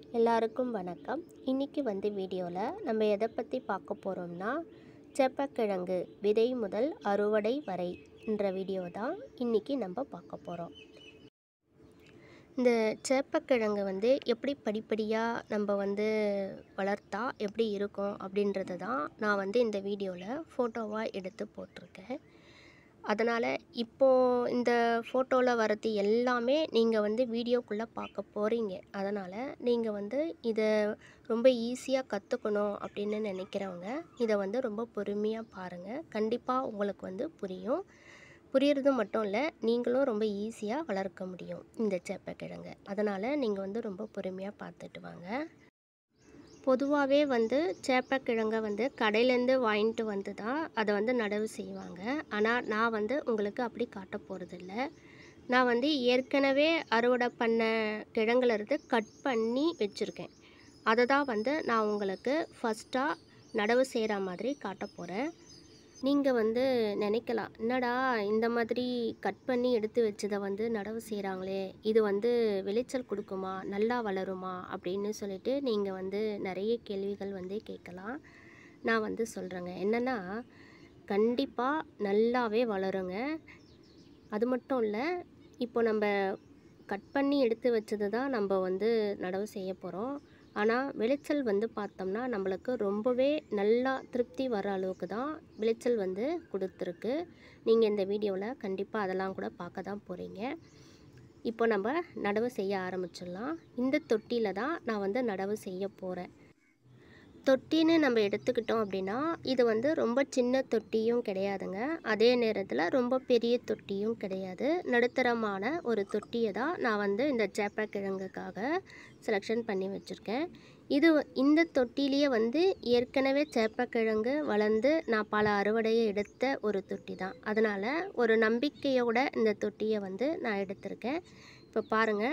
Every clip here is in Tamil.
எல்லாருக்கும் வணக்கம் இன்றைக்கி வந்து வீடியோவில் நம்ம எதை பற்றி பார்க்க போகிறோம்னா செப்பக்கிழங்கு விதை முதல் அறுவடை வரை என்ற வீடியோ தான் இன்றைக்கி நம்ம பார்க்க போகிறோம் இந்த சேப்பக்கிழங்கு வந்து எப்படி படிப்படியாக நம்ம வந்து வளர்த்தா எப்படி இருக்கும் அப்படின்றது தான் நான் வந்து இந்த வீடியோவில் ஃபோட்டோவாக எடுத்து போட்டிருக்கேன் அதனால் இப்போது இந்த ஃபோட்டோவில் வரது எல்லாமே நீங்கள் வந்து வீடியோக்குள்ளே பார்க்க போகிறீங்க அதனால் நீங்கள் வந்து இதை ரொம்ப ஈஸியாக கற்றுக்கணும் அப்படின்னு நினைக்கிறவங்க இதை வந்து ரொம்ப பொறுமையாக பாருங்கள் கண்டிப்பாக உங்களுக்கு வந்து புரியும் புரியறது மட்டும் இல்லை நீங்களும் ரொம்ப ஈஸியாக வளர்க்க முடியும் இந்த சேப்பக்கிழங்கை அதனால் நீங்கள் வந்து ரொம்ப பொறுமையாக பார்த்துட்டு வாங்க பொதுவாகவே வந்து சேப்பக்கிழங்கை வந்து கடையிலேருந்து வாங்கிட்டு வந்து தான் அதை வந்து நடவு செய்வாங்க ஆனால் நான் வந்து உங்களுக்கு அப்படி காட்ட போகிறதில்ல நான் வந்து ஏற்கனவே அறுவடை பண்ண கிழங்குலேருந்து கட் பண்ணி வச்சுருக்கேன் அதை தான் வந்து நான் உங்களுக்கு ஃபஸ்ட்டாக நடவு செய்கிற மாதிரி காட்ட போகிறேன் நீங்கள் வந்து நினைக்கலாம் என்னடா இந்த மாதிரி கட் பண்ணி எடுத்து வச்சதை வந்து நடவு செய்கிறாங்களே இது வந்து விளைச்சல் கொடுக்குமா நல்லா வளருமா அப்படின்னு சொல்லிட்டு நீங்கள் வந்து நிறைய கேள்விகள் வந்து கேட்கலாம் நான் வந்து சொல்கிறேங்க என்னென்னா கண்டிப்பாக நல்லாவே வளருங்க அது மட்டும் இல்லை இப்போ நம்ம கட் பண்ணி எடுத்து வச்சது தான் நம்ம வந்து நடவு செய்ய போகிறோம் ஆனால் விளைச்சல் வந்து பார்த்தோம்னா நம்மளுக்கு ரொம்பவே நல்லா திருப்தி வர அளவுக்கு தான் விளைச்சல் வந்து கொடுத்துருக்கு நீங்கள் இந்த வீடியோவில் கண்டிப்பாக அதெல்லாம் கூட பார்க்க தான் போகிறீங்க இப்போ நம்ம நடவு செய்ய ஆரம்பிச்சிடலாம் இந்த தொட்டியில் தான் நான் வந்து நடவு செய்ய போகிறேன் தொட்டின்னு நம்ம எடுத்துக்கிட்டோம் அப்படின்னா இது வந்து ரொம்ப சின்ன தொட்டியும் கிடையாதுங்க அதே நேரத்தில் ரொம்ப பெரிய தொட்டியும் கிடையாது நடுத்தரமான ஒரு தொட்டியை தான் நான் வந்து இந்த சேப்பக்கிழங்குக்காக செலெக்ஷன் பண்ணி வச்சுருக்கேன் இது இந்த தொட்டிலேயே வந்து ஏற்கனவே சேப்பக்கிழங்கு வளர்ந்து நான் பல அறுவடையை எடுத்த ஒரு தொட்டி தான் அதனால் ஒரு நம்பிக்கையோட இந்த தொட்டியை வந்து நான் எடுத்திருக்கேன் இப்போ பாருங்கள்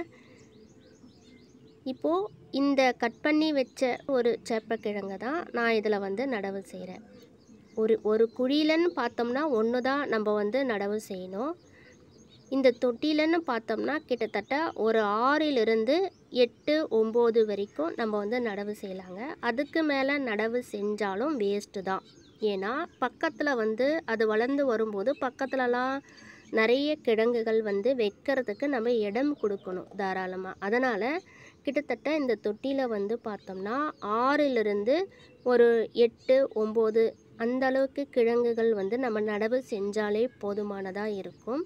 இப்போது இந்த கட் பண்ணி வச்ச ஒரு சேப்பக்கிழங்கை தான் நான் இதில் வந்து நடவு செய்கிறேன் ஒரு ஒரு குழியிலன்னு பார்த்தோம்னா ஒன்று தான் நம்ம வந்து நடவு செய்யணும் இந்த தொட்டிலன்னு பார்த்தோம்னா கிட்டத்தட்ட ஒரு ஆறிலிருந்து எட்டு ஒம்பது வரைக்கும் நம்ம வந்து நடவு செய்யலாங்க அதுக்கு மேலே நடவு செஞ்சாலும் வேஸ்ட்டு தான் ஏன்னா பக்கத்தில் வந்து அது வளர்ந்து வரும்போது பக்கத்துலலாம் நிறைய கிழங்குகள் வந்து வைக்கிறதுக்கு நம்ம இடம் கொடுக்கணும் தாராளமாக அதனால் கிட்டத்தட்ட இந்த தொட்டியில் வந்து பார்த்தோம்னா ஆறிலிருந்து ஒரு எட்டு ஒம்பது அந்த அளவுக்கு கிழங்குகள் வந்து நம்ம நடவு செஞ்சாலே போதுமானதாக இருக்கும்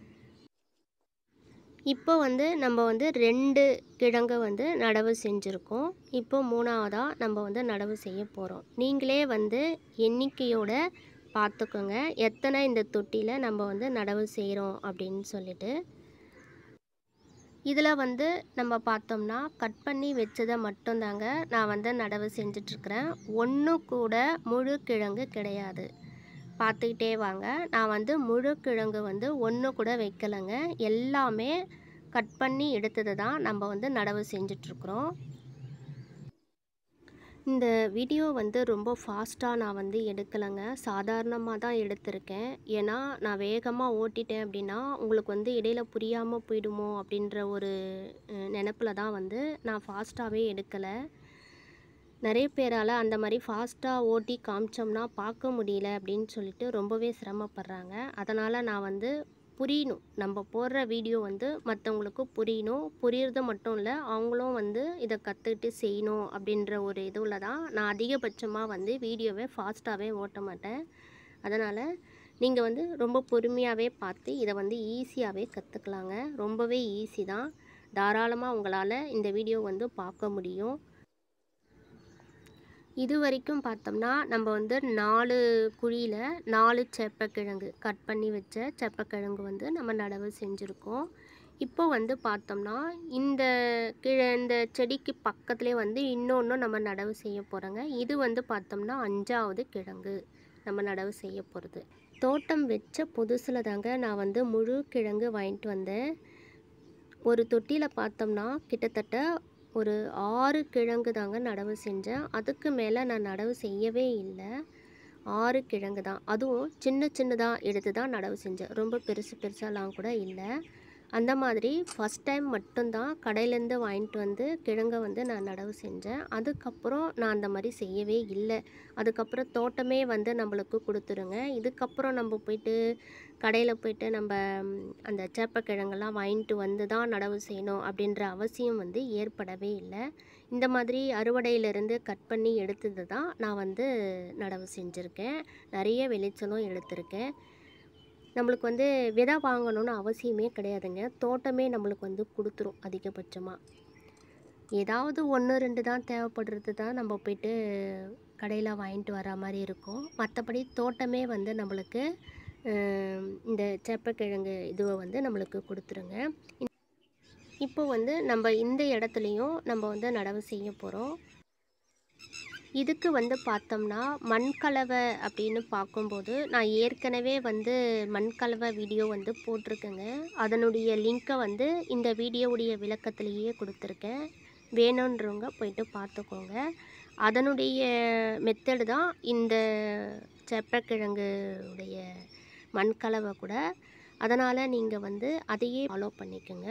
இப்போ வந்து நம்ம வந்து ரெண்டு கிழங்கு வந்து நடவு செஞ்சுருக்கோம் இப்போ மூணாவதாக நம்ம வந்து நடவு செய்ய போகிறோம் நீங்களே வந்து எண்ணிக்கையோட பார்த்துக்கோங்க எத்தனை இந்த தொட்டியில் நம்ம வந்து நடவு செய்கிறோம் அப்படின்னு சொல்லிட்டு இதில் வந்து நம்ம பார்த்தோம்னா கட் பண்ணி வச்சதை மட்டும்தாங்க நான் வந்து நடவு செஞ்சிட்ருக்கிறேன் ஒன்று கூட முழு கிழங்கு கிடையாது பார்த்துக்கிட்டே வாங்க நான் வந்து முழு கிழங்கு வந்து ஒன்று கூட வைக்கலைங்க எல்லாமே கட் பண்ணி எடுத்தது தான் நம்ம வந்து நடவு செஞ்சிட்ருக்குறோம் இந்த வீடியோ வந்து ரொம்ப ஃபாஸ்ட்டாக நான் வந்து எடுக்கலைங்க சாதாரணமாக தான் எடுத்திருக்கேன் ஏன்னா நான் வேகமாக ஓட்டிட்டேன் அப்படின்னா உங்களுக்கு வந்து இடையில புரியாமல் போயிடுமோ அப்படின்ற ஒரு நினப்பில் தான் வந்து நான் ஃபாஸ்ட்டாகவே எடுக்கலை நிறைய பேரால் அந்த மாதிரி ஃபாஸ்ட்டாக ஓட்டி காமிச்சோம்னா பார்க்க முடியல அப்படின்னு சொல்லிட்டு ரொம்பவே சிரமப்படுறாங்க அதனால் நான் வந்து புரியணும் நம்ம போடுற வீடியோ வந்து மற்றவங்களுக்கு புரியணும் புரியறது மட்டும் இல்லை அவங்களும் வந்து இதை கற்றுக்கிட்டு செய்யணும் அப்படின்ற ஒரு இதுவில் தான் நான் அதிகபட்சமாக வந்து வீடியோவை ஃபாஸ்ட்டாகவே ஓட்ட மாட்டேன் அதனால் நீங்கள் வந்து ரொம்ப பொறுமையாகவே பார்த்து இதை வந்து ஈஸியாகவே கற்றுக்கலாங்க ரொம்பவே ஈஸி தான் தாராளமாக உங்களால் இந்த வீடியோ வந்து பார்க்க முடியும் இது வரைக்கும் பார்த்தோம்னா நம்ம வந்து நாலு குழியில் நாலு செப்பக்கிழங்கு கட் பண்ணி வச்ச செப்பக்கிழங்கு வந்து நம்ம நடவு செஞ்சுருக்கோம் இப்போ வந்து பார்த்தோம்னா இந்த கிழ இந்த செடிக்கு பக்கத்துலேயே வந்து இன்னொன்று நம்ம நடவு செய்ய போகிறோங்க இது வந்து பார்த்தோம்னா அஞ்சாவது கிழங்கு நம்ம நடவு செய்ய போகிறது தோட்டம் வச்ச புதுசில் தாங்க நான் வந்து முழு கிழங்கு வாங்கிட்டு வந்தேன் ஒரு தொட்டியில் பார்த்தோம்னா கிட்டத்தட்ட ஒரு ஆறு கிழங்கு தாங்க நடவு செஞ்சேன் அதுக்கு மேலே நான் நடவு செய்யவே இல்லை ஆறு கிழங்கு தான் அதுவும் சின்ன சின்னதாக எடுத்து தான் நடவு செஞ்சேன் ரொம்ப பெருசு பெருசாலாம் கூட இல்லை அந்த மாதிரி ஃபஸ்ட் டைம் மட்டும்தான் கடையிலேருந்து வாங்கிட்டு வந்து கிழங்கை வந்து நான் நடவு செஞ்சேன் அதுக்கப்புறம் நான் அந்த மாதிரி செய்யவே இல்லை அதுக்கப்புறம் தோட்டமே வந்து நம்மளுக்கு கொடுத்துருங்க இதுக்கப்புறம் நம்ம போயிட்டு கடையில் போயிட்டு நம்ம ம், அந்த சேப்பக்கிழங்கெல்லாம் வாங்கிட்டு வந்து தான் நடவு செய்யணும் அப்படின்ற அவசியம் வந்து ஏற்படவே இல்லை இந்த மாதிரி அறுவடையிலிருந்து கட் பண்ணி எடுத்தது தான் நான் வந்து நடவு செஞ்சுருக்கேன் நிறைய விளைச்சலும் எடுத்திருக்கேன் நம்மளுக்கு வந்து விதை வாங்கணும்னு அவசியமே கிடையாதுங்க தோட்டமே நம்மளுக்கு வந்து கொடுத்துரும் அதிகபட்சமாக ஏதாவது ஒன்று ரெண்டு தான் தேவைப்படுறது தான் நம்ம போயிட்டு கடையில் வாங்கிட்டு வர மாதிரி இருக்கும் மற்றபடி தோட்டமே வந்து நம்மளுக்கு அஹ், இந்த சேப்பக்கிழங்கு இதுவை வந்து நம்மளுக்கு கொடுத்துருங்க இப்போ வந்து நம்ம இந்த இடத்துலையும் நம்ம வந்து நடவு செய்ய போகிறோம் இதுக்கு வந்து பார்த்தோம்னா மண்கலவை அப்படின்னு பார்க்கும்போது நான் ஏற்கனவே வந்து மண்கலவை வீடியோ வந்து போட்டிருக்கேங்க அதனுடைய லிங்க்கை வந்து இந்த வீடியோவுடைய விளக்கத்திலேயே கொடுத்துருக்கேன் வேணுன்றவங்க போயிட்டு பார்த்துக்கோங்க அதனுடைய மெத்தடு தான் இந்த செப்பக்கிழங்கு உடைய மண்கலவை கூட அதனால் நீங்கள் வந்து அதையே ஃபாலோ பண்ணிக்கோங்க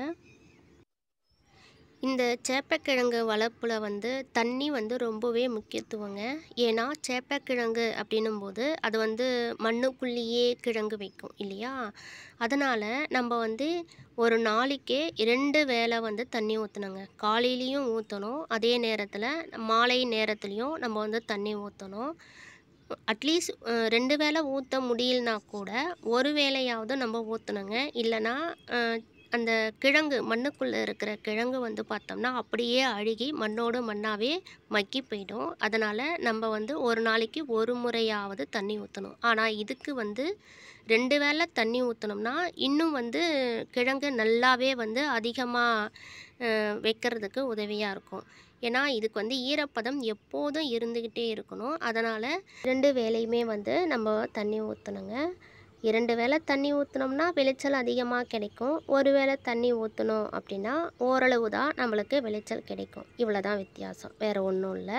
இந்த சேப்பக்கிழங்கு வளர்ப்பில் வந்து தண்ணி வந்து ரொம்பவே முக்கியத்துவங்க ஏன்னா சேப்பக்கிழங்கு அப்படின்னும் போது அது வந்து மண்ணுக்குள்ளேயே கிழங்கு வைக்கும் இல்லையா அதனால் நம்ம வந்து ஒரு நாளைக்கே இரண்டு வேளை வந்து தண்ணி ஊற்றணுங்க காலையிலையும் ஊற்றணும் அதே நேரத்தில் மாலை நேரத்துலையும் நம்ம வந்து தண்ணி ஊற்றணும் அட்லீஸ்ட் ரெண்டு வேளை ஊற்ற முடியலனா கூட ஒரு வேளையாவது நம்ம ஊற்றணுங்க இல்லைன்னா அஹ், அந்த கிழங்கு மண்ணுக்குள்ளே இருக்கிற கிழங்கு வந்து பார்த்தோம்னா அப்படியே அழுகி மண்ணோடு மண்ணாவே மக்கி போயிடும் அதனால் நம்ம வந்து ஒரு நாளைக்கு ஒரு முறையாவது தண்ணி ஊற்றணும் ஆனால் இதுக்கு வந்து ரெண்டு வேளை தண்ணி ஊற்றினோம்னா இன்னும் வந்து கிழங்கு நல்லாவே வந்து அதிகமாக வைக்கிறதுக்கு உதவியாக இருக்கும் ஏன்னா இதுக்கு வந்து ஈரப்பதம் எப்போதும் இருந்துக்கிட்டே இருக்கணும் அதனால் ரெண்டு வேளையுமே வந்து நம்ம தண்ணி ஊற்றணுங்க இரண்டு வேளை தண்ணி ஊற்றினோம்னா விளைச்சல் அதிகமாக கிடைக்கும் ஒரு வேளை தண்ணி ஊற்றணும் அப்படின்னா ஓரளவு தான் நம்மளுக்கு விளைச்சல் கிடைக்கும் இவ்வளோ தான் வித்தியாசம் வேறு ஒன்றும் இல்லை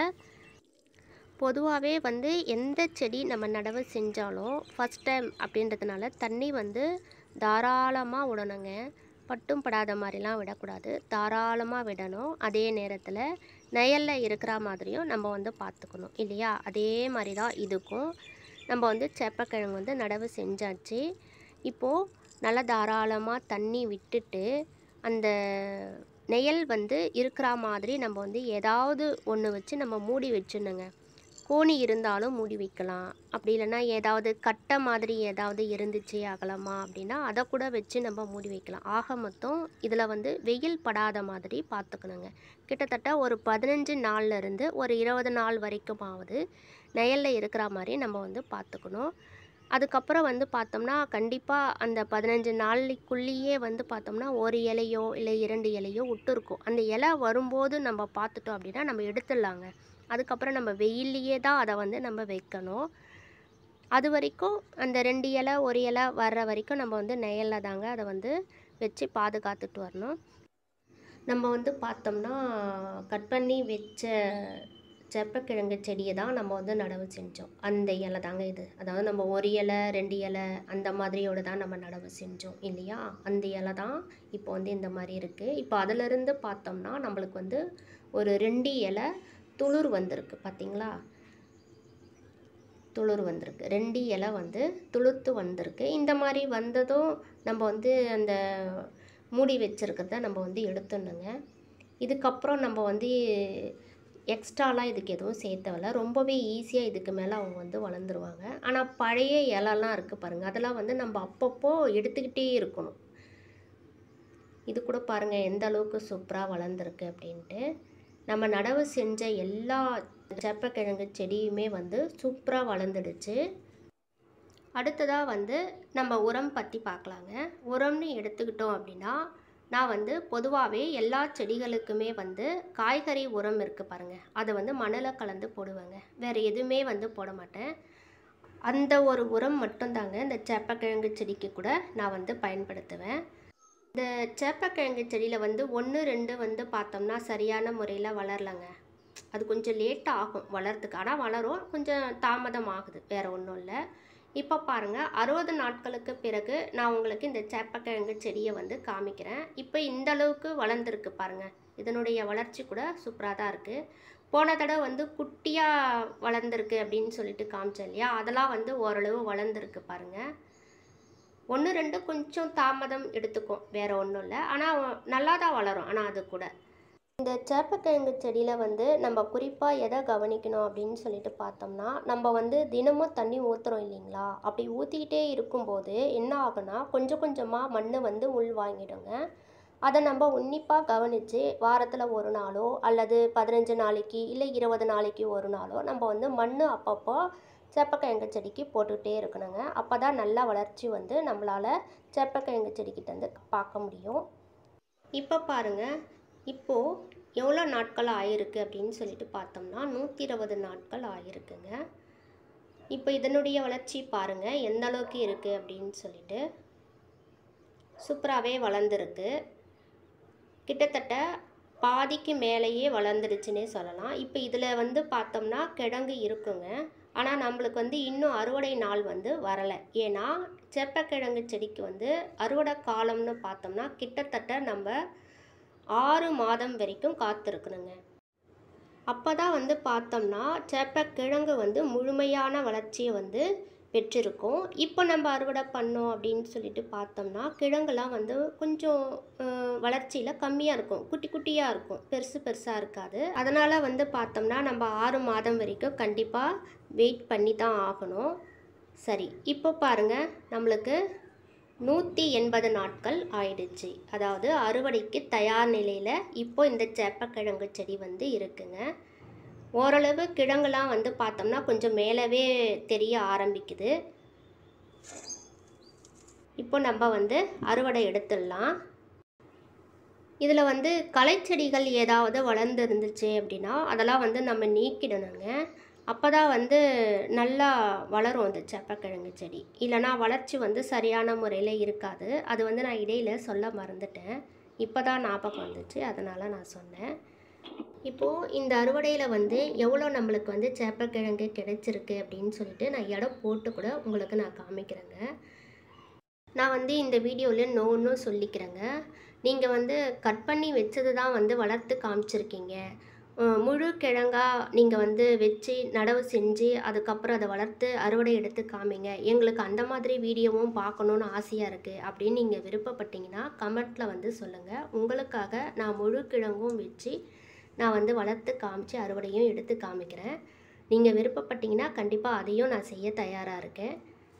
பொதுவாகவே வந்து எந்த செடி நம்ம நடவு செஞ்சாலும் ஃபஸ்ட் டைம் அப்படின்றதுனால தண்ணி வந்து தாராளமாக விடணுங்க பட்டும் படாத மாதிரிலாம் விடக்கூடாது தாராளமாக விடணும் அதே நேரத்தில் நிழலில் இருக்கிற மாதிரியும் நம்ம வந்து பார்த்துக்கணும் இல்லையா அதே மாதிரி தான் இதுக்கும் நம்ம வந்து செப்பக்கிழங்கு வந்து நடவு செஞ்சாச்சு இப்போது நல்லா தாராளமாக தண்ணி விட்டுட்டு அந்த நெயல் வந்து இருக்கிற மாதிரி நம்ம வந்து ஏதாவது ஒன்று வச்சு நம்ம மூடி வச்சிடணுங்க கோணி இருந்தாலும் மூடி வைக்கலாம் அப்படி இல்லைன்னா ஏதாவது கட்டை மாதிரி ஏதாவது இருந்துச்சு அகலமா அப்படின்னா அதை கூட வச்சு நம்ம மூடி வைக்கலாம் ஆக மொத்தம் இதில் வந்து வெயில் படாத மாதிரி பார்த்துக்கணுங்க கிட்டத்தட்ட ஒரு பதினஞ்சு நாள்ல இருந்து ஒரு இருபது நாள் வரைக்குமாவது நிழலில் இருக்கிற மாதிரி நம்ம வந்து பார்த்துக்கணும் அதுக்கப்புறம் வந்து பார்த்தோம்னா கண்டிப்பாக அந்த பதினஞ்சு நாளைக்குள்ளேயே வந்து பார்த்தோம்னா ஒரு இலையோ இல்லை இரண்டு இலையோ விட்டுருக்கும் அந்த இலை வரும்போது நம்ம பார்த்துட்டோம் அப்படின்னா நம்ம எடுத்துடலாங்க அதுக்கப்புறம் நம்ம வெயில்லையே தான் அதை வந்து நம்ம வைக்கணும் அது வரைக்கும் அந்த ரெண்டு இலை ஒரு இலை வர்ற வரைக்கும் நம்ம வந்து நிழலில் தாங்க அதை வந்து வச்சு பாதுகாத்துட்டு வரணும் நம்ம வந்து பார்த்தோம்னா கட் பண்ணி வச்ச செப்பக்கிழங்கு செடியை தான் நம்ம வந்து நடவு செஞ்சோம் அந்த இலை தாங்க இது அதாவது நம்ம ஒரு இலை ரெண்டு இலை அந்த மாதிரியோட தான் நம்ம நடவு செஞ்சோம் இல்லையா அந்த இலை தான் இப்போ வந்து இந்த மாதிரி இருக்குது இப்போ அதிலிருந்து பார்த்தோம்னா நம்மளுக்கு வந்து ஒரு ரெண்டு இலை துளிர் வந்திருக்கு பார்த்தீங்களா துளிர் வந்திருக்கு ரெண்டு இலை வந்து துளுர்த்து வந்திருக்கு இந்த மாதிரி வந்ததும் நம்ம வந்து அந்த மூடி வச்சுருக்கிறத நம்ம வந்து எடுத்துடணுங்க இதுக்கப்புறம் நம்ம வந்து எக்ஸ்ட்ராலாம் இதுக்கு எதுவும் சேர்த்தவில்ல ரொம்பவே ஈஸியாக இதுக்கு மேலே அவங்க வந்து வளர்ந்துருவாங்க ஆனால் பழைய இலலாம் இருக்குது பாருங்கள் அதெல்லாம் வந்து நம்ம அப்பப்போ எடுத்துக்கிட்டே இருக்கணும் இது கூட பாருங்கள் எந்த அளவுக்கு சூப்பராக வளர்ந்துருக்கு அப்படின்ட்டு நம்ம நடவு செஞ்ச எல்லா செப்பக்கிழங்கு செடியுமே வந்து சூப்பராக வளர்ந்துடுச்சு அடுத்ததாக வந்து நம்ம உரம் பற்றி பார்க்கலாங்க உரம்னு எடுத்துக்கிட்டோம் அப்படின்னா நான் வந்து பொதுவாகவே எல்லா செடிகளுக்குமே வந்து காய்கறி உரம் இருக்குது பாருங்கள் அதை வந்து மணலில் கலந்து போடுவேங்க வேறு எதுவுமே வந்து போட மாட்டேன் அந்த ஒரு உரம் மட்டும்தாங்க இந்த சேப்பக்கிழங்கு செடிக்கு கூட நான் வந்து பயன்படுத்துவேன் இந்த சேப்பக்கிழங்கு செடியில் வந்து ஒன்று ரெண்டு வந்து பார்த்தோம்னா சரியான முறையில் வளரலங்க அது கொஞ்சம் லேட் ஆகும் வளர்றதுக்கு ஆனால் வளரும் கொஞ்சம் தாமதம் ஆகுது வேறு ஒன்றும் இல்லை இப்போ பாருங்கள் அறுபது நாட்களுக்கு பிறகு நான் உங்களுக்கு இந்த சேப்பக்கிழங்கு செடியை வந்து காமிக்கிறேன் இப்போ இந்த அளவுக்கு வளர்ந்துருக்கு பாருங்கள் இதனுடைய வளர்ச்சி கூட சூப்பராக தான் இருக்குது போன தடவை வந்து குட்டியாக வளர்ந்துருக்கு அப்படின்னு சொல்லிட்டு காமிச்சேன் இல்லையா அதெல்லாம் வந்து ஓரளவு வளர்ந்துருக்கு பாருங்கள் ஒன்று ரெண்டு கொஞ்சம் தாமதம் எடுத்துக்கும் வேறு ஒன்றும் இல்லை ஆனால் நல்லா தான் வளரும் ஆனால் அது கூட இந்த சேப்பக்கிழங்கு செடியில் வந்து நம்ம குறிப்பாக எதை கவனிக்கணும் அப்படின்னு சொல்லிட்டு பார்த்தோம்னா நம்ம வந்து தினமும் தண்ணி ஊற்றுறோம் இல்லைங்களா அப்படி ஊற்றிக்கிட்டே இருக்கும்போது என்ன ஆகுனா கொஞ்சம் கொஞ்சமாக மண் வந்து உள் வாங்கிடுங்க அதை நம்ம உன்னிப்பாக கவனித்து வாரத்தில் ஒரு நாளோ அல்லது பதினஞ்சு நாளைக்கு இல்லை இருபது நாளைக்கு ஒரு நாளோ நம்ம வந்து மண் அப்பப்போ சேப்பக்கிழங்கு செடிக்கு போட்டுகிட்டே இருக்கணுங்க அப்போ தான் நல்ல வளர்ச்சி வந்து நம்மளால் சேப்பக்கிழங்கு செடிக்கிட்டேருந்து பார்க்க முடியும் இப்போ பாருங்கள் இப்போது எவ்வளோ நாட்கள் ஆயிருக்கு அப்படின்னு சொல்லிட்டு பார்த்தோம்னா நூற்றி இருபது நாட்கள் ஆயிருக்குங்க இப்போ இதனுடைய வளர்ச்சி பாருங்கள் எந்த அளவுக்கு இருக்குது அப்படின்னு சொல்லிட்டு சூப்பராகவே வளர்ந்துருக்கு கிட்டத்தட்ட பாதிக்கு மேலேயே வளர்ந்துடுச்சுன்னே சொல்லலாம் இப்போ இதில் வந்து பார்த்தோம்னா கிழங்கு இருக்குங்க ஆனால் நம்மளுக்கு வந்து இன்னும் அறுவடை நாள் வந்து வரலை ஏன்னா செப்பக்கிழங்கு செடிக்கு வந்து அறுவடை காலம்னு பார்த்தோம்னா கிட்டத்தட்ட நம்ம ஆறு மாதம் வரைக்கும் காத்திருக்கணுங்க அப்போ தான் வந்து பார்த்தோம்னா சேப்பக்கிழங்கு வந்து முழுமையான வளர்ச்சியை வந்து பெற்றிருக்கும் இப்போ நம்ம அறுவடை பண்ணோம் அப்படின்னு சொல்லிட்டு பார்த்தோம்னா கிழங்குலாம் வந்து கொஞ்சம் வளர்ச்சியில் கம்மியாக இருக்கும் குட்டி குட்டியாக இருக்கும் பெருசு பெருசாக இருக்காது அதனால் வந்து பார்த்தோம்னா நம்ம ஆறு மாதம் வரைக்கும் கண்டிப்பாக வெயிட் பண்ணி தான் ஆகணும் சரி இப்போ பாருங்கள் நம்மளுக்கு நூற்றி எண்பது நாட்கள் ஆயிடுச்சு அதாவது அறுவடைக்கு தயார் நிலையில் இப்போ இந்த சேப்பக்கிழங்கு செடி வந்து இருக்குங்க ஓரளவு கிழங்குலாம் வந்து பார்த்தோம்னா கொஞ்சம் மேலவே தெரிய ஆரம்பிக்குது இப்போ நம்ம வந்து அறுவடை எடுத்துடலாம் இதில் வந்து களைச்செடிகள் ஏதாவது வளர்ந்து இருந்துச்சு அப்படின்னா அதெல்லாம் வந்து நம்ம நீக்கிடணுங்க அப்போ தான் வந்து நல்லா வளரும் அந்த செப்பக்கிழங்கு செடி இல்லைனா வளர்ச்சி வந்து சரியான முறையில் இருக்காது அது வந்து நான் இடையில் சொல்ல மறந்துட்டேன் இப்போ தான் ஞாபகம் வந்துச்சு அதனால் நான் சொன்னேன் இப்போது இந்த அறுவடையில் வந்து எவ்வளோ நம்மளுக்கு வந்து சேப்பக்கிழங்கு கிடைச்சிருக்கு அப்படின்னு சொல்லிட்டு நான் இடம் போட்டு கூட உங்களுக்கு நான் காமிக்கிறேங்க நான் வந்து இந்த வீடியோவில் நோன்னு சொல்லிக்கிறேங்க நீங்கள் வந்து கட் பண்ணி வச்சது தான் வந்து வளர்த்து காமிச்சிருக்கீங்க அஹ் முழு கிழங்கா நீங்கள் வந்து வச்சு நடவு செஞ்சு அதுக்கப்புறம் அதை வளர்த்து அறுவடை எடுத்து காமிங்க எங்களுக்கு அந்த மாதிரி வீடியோவும் பார்க்கணுன்னு ஆசையாக இருக்குது அப்படின்னு நீங்கள் விருப்பப்பட்டீங்கன்னா கமெண்ட்டில் வந்து சொல்லுங்கள் உங்களுக்காக நான் முழு கிழங்கும் வச்சு நான் வந்து வளர்த்து காமிச்சு அறுவடையும் எடுத்து காமிக்கிறேன் நீங்கள் விருப்பப்பட்டீங்கன்னா கண்டிப்பாக அதையும் நான் செய்ய தயாராக இருக்கேன்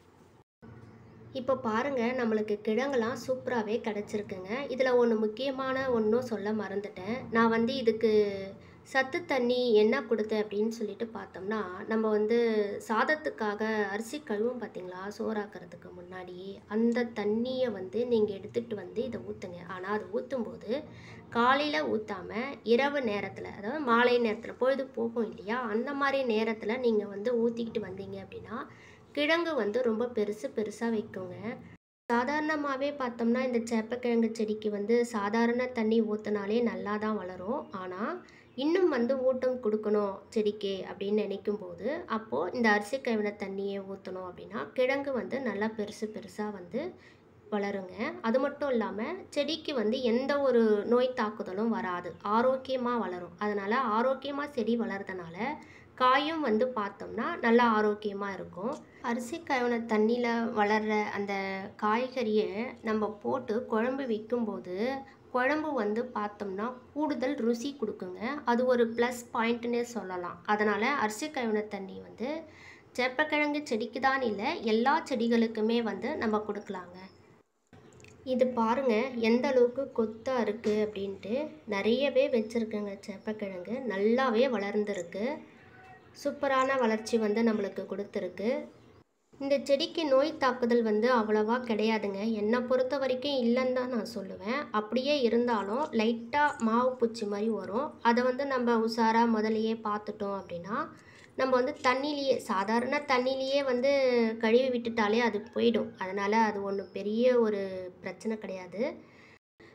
இப்போ பாருங்கள் நம்மளுக்கு கிழங்குலாம் சூப்பராகவே கிடச்சிருக்குங்க இதில் ஒன்று முக்கியமான ஒன்றும் சொல்ல மறந்துட்டேன் நான் வந்து இதுக்கு சத்து தண்ணி என்ன கொடுத்தேன் அப்படின்னு சொல்லிட்டு பார்த்தோம்னா நம்ம வந்து சாதத்துக்காக அரிசி கழுவும் பார்த்தீங்களா சோறாக்குறதுக்கு முன்னாடி அந்த தண்ணியை வந்து நீங்கள் எடுத்துகிட்டு வந்து இதை ஊற்றுங்க ஆனால் அது ஊற்றும்போது காலையில் ஊற்றாமல் இரவு நேரத்தில் அதாவது மாலை நேரத்தில் பொழுது போகும் இல்லையா அந்த மாதிரி நேரத்தில் நீங்கள் வந்து ஊற்றிக்கிட்டு வந்தீங்க அப்படின்னா கிழங்கு வந்து ரொம்ப பெருசு பெருசாக வைக்குங்க சாதாரணமாகவே பார்த்தோம்னா இந்த சேப்பக்கிழங்கு செடிக்கு வந்து சாதாரண தண்ணி ஊற்றினாலே நல்லா தான் வளரும் ஆனால் இன்னும் வந்து ஊட்டம் கொடுக்கணும் செடிக்கு அப்படின்னு நினைக்கும் போது அப்போது இந்த அரிசி கழுவின தண்ணியை ஊற்றணும் அப்படின்னா கிழங்கு வந்து நல்லா பெருசு பெருசாக வந்து வளருங்க அது மட்டும் இல்லாமல் செடிக்கு வந்து எந்த ஒரு நோய் தாக்குதலும் வராது ஆரோக்கியமாக வளரும் அதனால் ஆரோக்கியமாக செடி வளர்றதுனால காயும் வந்து பார்த்தோம்னா நல்லா ஆரோக்கியமாக இருக்கும் அரிசி கழுவின தண்ணியில் வளர்கிற அந்த காய்கறியை நம்ம போட்டு குழம்பு வைக்கும்போது குழம்பு வந்து பார்த்தோம்னா கூடுதல் ருசி கொடுக்குங்க அது ஒரு ப்ளஸ் பாயிண்ட்னே சொல்லலாம் அதனால் அரிசி கழுவின தண்ணி வந்து செப்பக்கிழங்கு செடிக்கு தான் இல்லை எல்லா செடிகளுக்குமே வந்து நம்ம கொடுக்கலாங்க இது பாருங்க எந்த அளவுக்கு கொத்தாக இருக்குது அப்படின்ட்டு நிறையவே வச்சுருக்குங்க செப்பக்கிழங்கு நல்லாவே வளர்ந்துருக்கு சூப்பரான வளர்ச்சி வந்து நம்மளுக்கு கொடுத்துருக்கு இந்த செடிக்கு நோய் தாக்குதல் வந்து அவ்வளவா கிடையாதுங்க என்னை பொறுத்த வரைக்கும் இல்லைன்னு தான் நான் சொல்லுவேன் அப்படியே இருந்தாலும் லைட்டாக மாவு பூச்சி மாதிரி வரும் அதை வந்து நம்ம உஷாராக முதலையே பார்த்துட்டோம் அப்படின்னா நம்ம வந்து தண்ணியிலேயே சாதாரண தண்ணியிலேயே வந்து கழுவி விட்டுட்டாலே அது போயிடும் அதனால் அது ஒன்றும் பெரிய ஒரு பிரச்சனை கிடையாது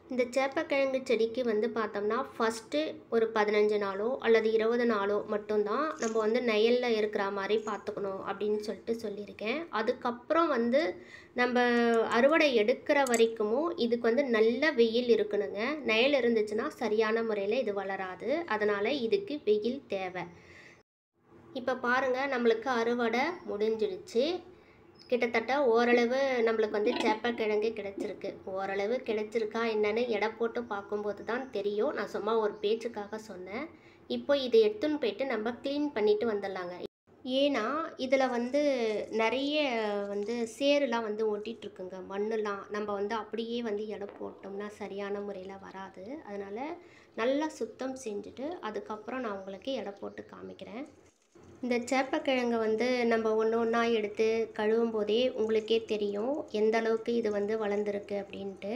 இந்த சேப்பக்கிழங்கு செடிக்கு வந்து பார்த்தோம்னா ஃபஸ்ட்டு ஒரு பதினஞ்சு நாளோ அல்லது இருபது நாளோ மட்டும்தான் நம்ம வந்து நெயலில் இருக்கிற மாதிரி பார்த்துக்கணும் அப்படின்னு சொல்லிட்டு சொல்லியிருக்கேன் அதுக்கப்புறம் வந்து நம்ம அறுவடை எடுக்கிற வரைக்குமோ இதுக்கு வந்து நல்ல வெயில் இருக்கணுங்க நெயல் இருந்துச்சுன்னா சரியான முறையில் இது வளராது அதனால் இதுக்கு வெயில் தேவை இப்போ பாருங்கள் நம்மளுக்கு அறுவடை முடிஞ்சிடுச்சு கிட்டத்தட்ட ஓரளவு நம்மளுக்கு வந்து சேப்பக்கிழங்கு கிடைச்சிருக்கு ஓரளவு கிடைச்சிருக்கா என்னன்னு எடை போட்டு பார்க்கும்போது தான் தெரியும் நான் சும்மா ஒரு பேச்சுக்காக சொன்னேன் இப்போ இதை எடுத்துன்னு போயிட்டு நம்ம க்ளீன் பண்ணிட்டு வந்துடலாங்க ஏன்னா இதில் வந்து நிறைய வந்து சேருலாம் வந்து ஒட்டிட்டு இருக்குங்க மண்ணெல்லாம் நம்ம வந்து அப்படியே வந்து எடை போட்டோம்னா சரியான முறையில் வராது அதனால் நல்லா சுத்தம் செஞ்சுட்டு அதுக்கப்புறம் நான் உங்களுக்கு எடை போட்டு காமிக்கிறேன் இந்த சேப்பக்கிழங்கை வந்து நம்ம ஒன்று ஒன்றா எடுத்து கழுவும் போதே உங்களுக்கே தெரியும் எந்த அளவுக்கு இது வந்து வளர்ந்துருக்கு அப்படின்ட்டு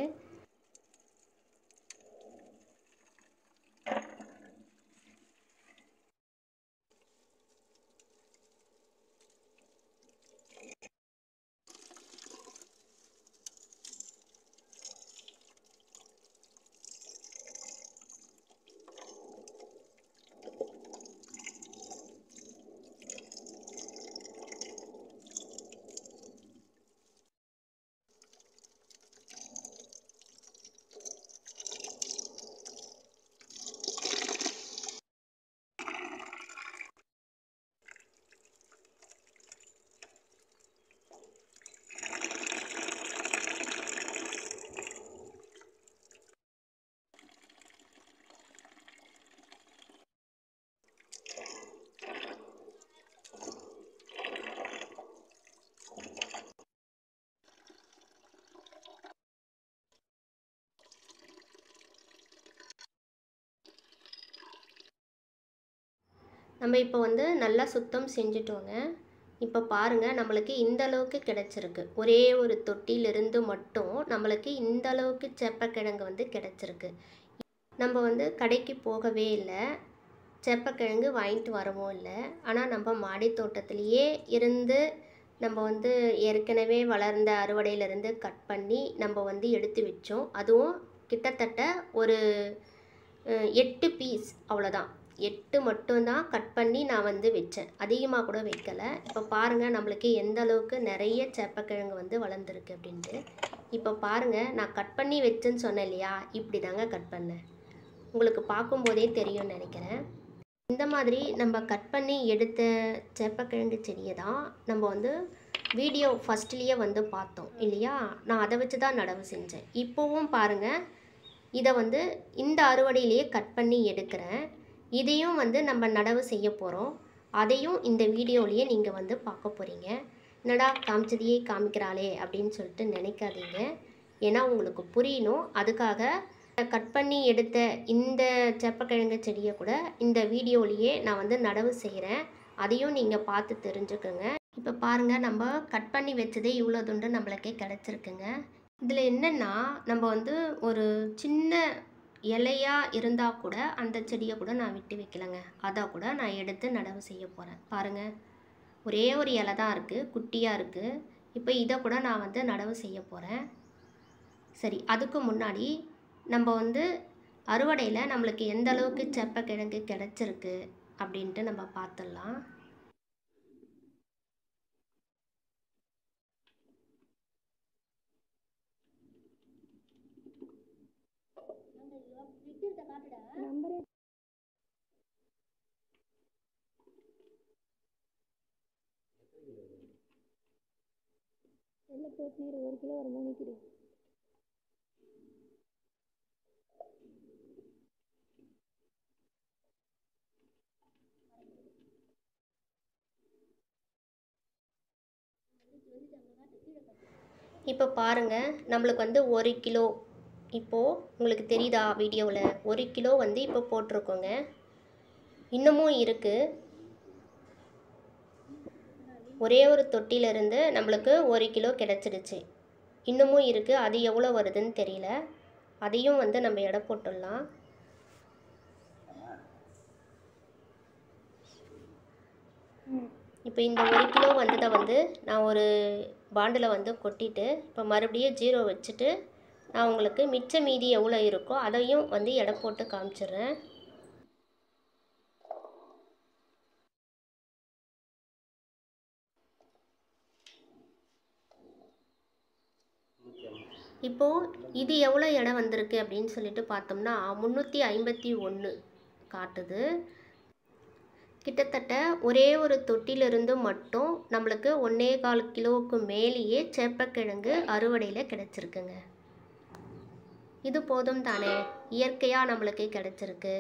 நம்ம இப்போ வந்து நல்லா சுத்தம் செஞ்சுட்டோங்க இப்போ பாருங்கள் நம்மளுக்கு இந்த அளவுக்கு கிடச்சிருக்கு ஒரே ஒரு தொட்டியிலிருந்து மட்டும் நம்மளுக்கு இந்த அளவுக்கு செப்பக்கிழங்கு வந்து கிடச்சிருக்கு நம்ம வந்து கடைக்கு போகவே இல்லை செப்பக்கிழங்கு வாங்கிட்டு வரவும் இல்லை ஆனால் நம்ம மாடி தோட்டத்திலேயே இருந்து நம்ம வந்து ஏற்கனவே வளர்ந்த அறுவடையிலேருந்து கட் பண்ணி நம்ம வந்து எடுத்து வச்சோம் அதுவும் கிட்டத்தட்ட ஒரு அஹ், எட்டு பீஸ் அவ்வளோதான் எட்டு மட்டும்தான் கட் பண்ணி நான் வந்து வச்சேன் அதிகமாக கூட வைக்கலை இப்போ பாருங்கள் நம்மளுக்கு எந்த அளவுக்கு நிறைய சேப்பக்கிழங்கு வந்து வளர்ந்துருக்கு அப்படின்ட்டு இப்போ பாருங்கள் நான் கட் பண்ணி வச்சேன்னு சொன்னேன் இல்லையா இப்படி தாங்க கட் பண்ணேன் உங்களுக்கு பார்க்கும்போதே தெரியும்னு நினைக்கிறேன் இந்த மாதிரி நம்ம கட் பண்ணி எடுத்த சேப்பக்கிழங்கு செடியை தான் நம்ம வந்து வீடியோ ஃபஸ்ட்லேயே வந்து பார்த்தோம் இல்லையா நான் அதை வச்சு தான் நடவு செஞ்சேன் இப்போவும் பாருங்கள் இதை வந்து இந்த அறுவடையிலேயே கட் பண்ணி எடுக்கிறேன் இதையும் வந்து நம்ம நடவு செய்ய போகிறோம் அதையும் இந்த வீடியோலேயே நீங்கள் வந்து பார்க்க போகிறீங்க என்னடா காமிச்சதையே காமிக்கிறாளே அப்படின்னு சொல்லிட்டு நினைக்காதீங்க ஏன்னா உங்களுக்கு புரியணும் அதுக்காக கட் பண்ணி எடுத்த இந்த செப்பக்கிழங்கு செடியை கூட இந்த வீடியோலேயே நான் வந்து நடவு செய்கிறேன் அதையும் நீங்கள் பார்த்து தெரிஞ்சுக்கோங்க இப்போ பாருங்கள் நம்ம கட் பண்ணி வச்சதே இவ்வளோ துண்டு நம்மளுக்கே கிடச்சிருக்குங்க இதில் என்னென்னா நம்ம வந்து ஒரு சின்ன இலையாக இருந்தால் கூட அந்த செடியை கூட நான் விட்டு வைக்கலைங்க அதை கூட நான் எடுத்து நடவு செய்ய போகிறேன் பாருங்கள் ஒரே ஒரு இலை தான் இருக்குது குட்டியாக இருக்குது இப்போ இதை கூட நான் வந்து நடவு செய்ய போகிறேன் சரி அதுக்கு முன்னாடி நம்ம வந்து அறுவடையில் நம்மளுக்கு எந்த அளவுக்கு செப்பக்கிழங்கு கிடச்சிருக்கு அப்படின்ட்டு நம்ம பார்த்துடலாம் ஒரு கிலோ ஒரு மூணு கிலோ இப்போ பாருங்கள் நம்மளுக்கு வந்து ஒரு கிலோ இப்போது உங்களுக்கு தெரியுதா வீடியோவில் ஒரு கிலோ வந்து இப்போ போட்டிருக்கோங்க இன்னமும் இருக்குது ஒரே ஒரு தொட்டியிலிருந்து நம்மளுக்கு ஒரு கிலோ கிடச்சிடுச்சு இன்னமும் இருக்குது அது எவ்வளோ வருதுன்னு தெரியல அதையும் வந்து நம்ம எடை போட்டுடலாம் இப்போ இந்த ஒரு கிலோ வந்ததை வந்து நான் ஒரு பாண்டில் வந்து கொட்டிட்டு இப்போ மறுபடியும் ஜீரோ வச்சுட்டு நான் உங்களுக்கு மிச்ச மீதி எவ்வளோ இருக்கோ அதையும் வந்து எடை போட்டு காமிச்சிடுறேன் இப்போது இது எவ்வளோ எடை வந்திருக்கு அப்படின்னு சொல்லிட்டு பார்த்தோம்னா முந்நூற்றி ஐம்பத்தி ஒன்று காட்டுது கிட்டத்தட்ட ஒரே ஒரு தொட்டிலிருந்து மட்டும் நம்மளுக்கு ஒன்றே கால் கிலோவுக்கு மேலேயே சேப்பக்கிழங்கு அறுவடையில் கிடச்சிருக்குங்க இது போதும் தானே இயற்கையாக நம்மளுக்கு கிடச்சிருக்கு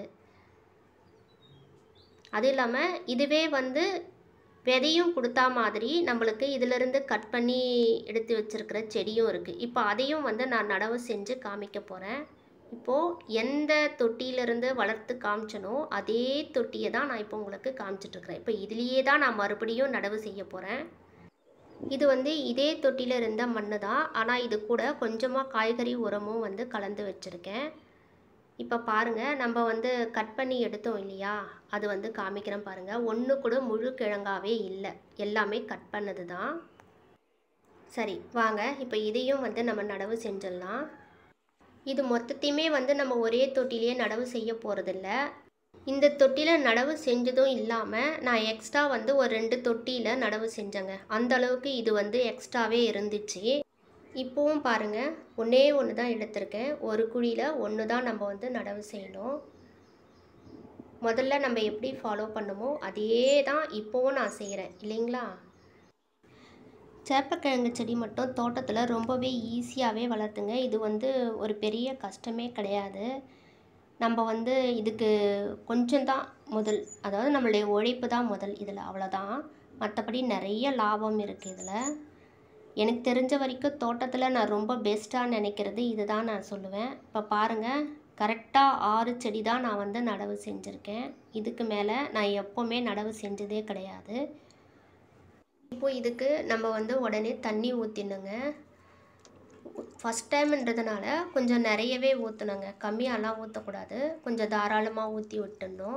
அது இல்லாமல் இதுவே வந்து விதையும் கொடுத்தா மாதிரி நம்மளுக்கு இதிலிருந்து கட் பண்ணி எடுத்து வச்சுருக்கிற செடியும் இருக்குது இப்போ அதையும் வந்து நான் நடவு செஞ்சு காமிக்க போகிறேன் இப்போது எந்த தொட்டியிலிருந்து வளர்த்து காமிச்சனோ அதே தொட்டியை தான் நான் இப்போ உங்களுக்கு காமிச்சிட்ருக்கிறேன் இப்போ இதுலேயே தான் நான் மறுபடியும் நடவு செய்ய போகிறேன் இது வந்து இதே தொட்டியில் இருந்த மண் தான் ஆனால் இது கூட கொஞ்சமாக காய்கறி உரமும் வந்து கலந்து வச்சுருக்கேன் இப்போ பாருங்கள் நம்ம வந்து கட் பண்ணி எடுத்தோம் இல்லையா அது வந்து காமிக்கிறேன் பாருங்கள் ஒன்று கூட முழு கிழங்காவே இல்லை எல்லாமே கட் பண்ணது தான் சரி வாங்க இப்போ இதையும் வந்து நம்ம நடவு செஞ்சிடலாம் இது மொத்தத்தையுமே வந்து நம்ம ஒரே தொட்டிலேயே நடவு செய்ய போகிறதில்ல இந்த தொட்டியில் நடவு செஞ்சதும் இல்லாமல் நான் எக்ஸ்ட்ரா வந்து ஒரு ரெண்டு தொட்டியில் நடவு செஞ்சேங்க அந்த அளவுக்கு இது வந்து எக்ஸ்ட்ராவே இருந்துச்சு இப்போவும் பாருங்கள் ஒன்றே ஒன்று தான் எடுத்திருக்கேன் ஒரு குழியில் ஒன்று தான் நம்ம வந்து நடவு செய்யணும் முதல்ல நம்ம எப்படி ஃபாலோ பண்ணுமோ அதே தான் இப்போவும் நான் செய்கிறேன் இல்லைங்களா சேப்பக்கிழங்கு செடி மட்டும் தோட்டத்தில் ரொம்பவே ஈஸியாகவே வளர்த்துங்க இது வந்து ஒரு பெரிய கஷ்டமே கிடையாது நம்ம வந்து இதுக்கு கொஞ்சம் தான் முதல் அதாவது நம்மளுடைய உழைப்பு தான் முதல் இதில் அவ்வளோதான் மற்றபடி நிறைய லாபம் இருக்குது இதில் எனக்கு தெரிஞ்ச வரைக்கும் தோட்டத்தில் நான் ரொம்ப பெஸ்ட்டாக நினைக்கிறது இது தான் நான் சொல்லுவேன் இப்போ பாருங்கள் கரெக்டாக ஆறு செடி தான் நான் வந்து நடவு செஞ்சுருக்கேன் இதுக்கு மேலே நான் எப்போவுமே நடவு செஞ்சதே கிடையாது இப்போ இதுக்கு நம்ம வந்து உடனே தண்ணி ஊற்றினுங்க ஃபஸ்ட் டைம்ன்றதுனால கொஞ்சம் நிறையவே ஊற்றணுங்க கம்மியாலாம் ஊற்றக்கூடாது கொஞ்சம் தாராளமாக ஊற்றி விட்டுடணும்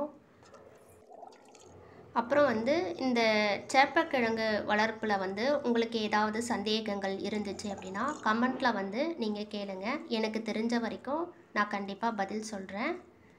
அப்புறம் வந்து இந்த சேப்பக்கிழங்கு வளர்ப்பில் வந்து உங்களுக்கு ஏதாவது சந்தேகங்கள் இருந்துச்சு அப்படின்னா கமெண்ட்டில் வந்து நீங்கள் கேளுங்க எனக்கு தெரிஞ்ச வரைக்கும் நான் கண்டிப்பாக பதில் சொல்கிறேன்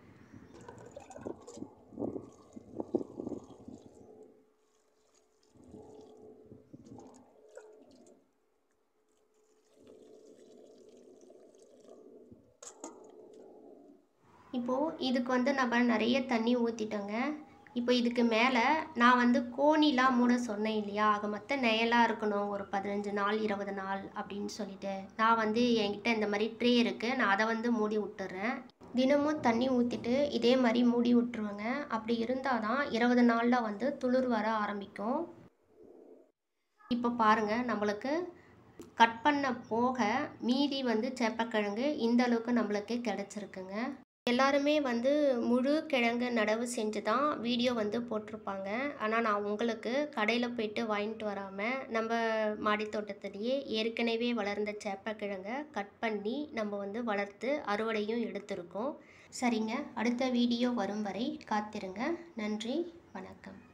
இப்போது இதுக்கு வந்து நம்ம நிறைய தண்ணி ஊற்றிட்டோங்க இப்போ இதுக்கு மேலே நான் வந்து கோணிலாம் மூட சொன்னேன் இல்லையா ஆக மொத்தம் நிழலாக இருக்கணும் ஒரு பதினஞ்சு நாள் இருபது நாள் அப்படின்னு சொல்லிட்டு நான் வந்து என்கிட்ட இந்த மாதிரி ட்ரே இருக்குது நான் அதை வந்து மூடி விட்டுறேன் தினமும் தண்ணி ஊற்றிட்டு இதே மாதிரி மூடி விட்டுருவேங்க அப்படி இருந்தால் தான் இருபது நாளில் வந்து துளிர் வர ஆரம்பிக்கும் இப்போ பாருங்கள் நம்மளுக்கு கட் பண்ண போக மீதி வந்து சேப்பக்கிழங்கு இந்த அளவுக்கு நம்மளுக்கு கிடச்சிருக்குங்க எல்லாருமே வந்து முழு கிழங்கு நடவு செஞ்சு தான் வீடியோ வந்து போட்டிருப்பாங்க ஆனால் நான் உங்களுக்கு கடையில் போயிட்டு வாங்கிட்டு வராமல் நம்ம மாடித்தோட்டத்திலேயே ஏற்கனவே வளர்ந்த சேப்பக்கிழங்கை கட் பண்ணி நம்ம வந்து வளர்த்து அறுவடையும் எடுத்திருக்கோம் சரிங்க அடுத்த வீடியோ வரும் வரை காத்திருங்க நன்றி வணக்கம்